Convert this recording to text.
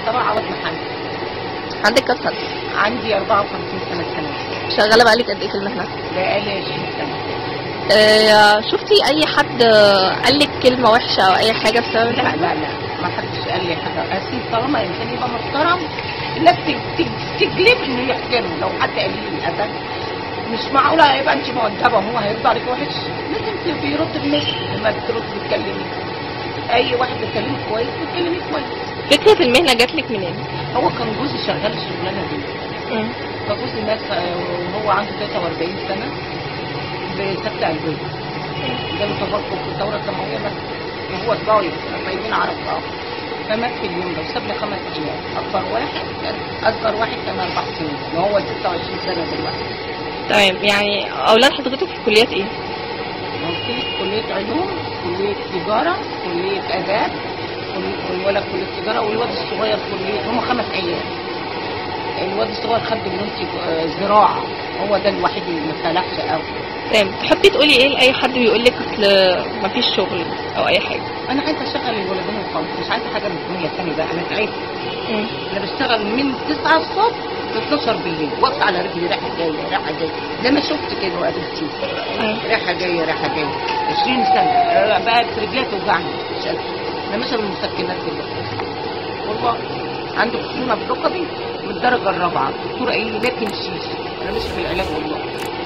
طبعا عوض محل عندك كام سنه عندي 54 سنه سنه شغاله بقالك قد ايه في المهنه بقالي 20 سنه آه شفتي اي حد آه، قال لك كلمه وحشه او اي حاجه بسبب لا المهنه لا لا ما حدش قال لي حاجه اكيد طالما الانسان يبقى محترم لا تج- تج- تجلب انه يحترم لو حد قال لي الادب مش معقوله هيبقى انت مؤدبه وهو هيرد عليك وحش لازم تبقي يرد بمثل لما بترد بتكلمي اي واحد بيكلمك كويس بتكلمي كويس فكره المهنه جات لك منين هو كان جوزي شغال الشغلانه دي مم. فجوزي مات آه، وهو عنده 43 سنه بسكتة قلبية جاله تفرقه في الدورة الدموية بس وهو صغير طيبين عرب اه فمات في اليوم ده وساب لي خمس ايام اكبر واحد كان اصغر واحد كان اربع سنين وهو 26 سنه دلوقتي تمام يعني اولاد حضرتك في كليات ايه قلت لك كليه علوم كليه تجاره كليه اداب كلية- والولد كليه تجاره والواد الصغير كليه هم خمس عيال الواد الصغير خد دبلوم تج- آه، زراعه هو ده الوحيد اللي ما فلحش قوي تمام تحبي تقولي ايه لاي حد بيقول لك اصل مفيش شغل او اي حاجه انا عايزه اشغل الولدين وخلاص مش عايزه حاجه من الدنيا تاني بقى انا تعبت مم. انا بشتغل من 9 الصبح ل 12 بالليل واقف على رجلي رايحه جايه رايحه جايه زي ما شفت كده وقابلتي مم. رايحه جايه رايحه جايه 20 سنه آه، بقت رجليها توجعني مش قادره انا ماشيه بالمسكنات دلوقتي والله عنده خشونه في ركبي من الدرجه الرابعه الدكتور قال لي لا تمشيش انا ماشيه بالعلاج والله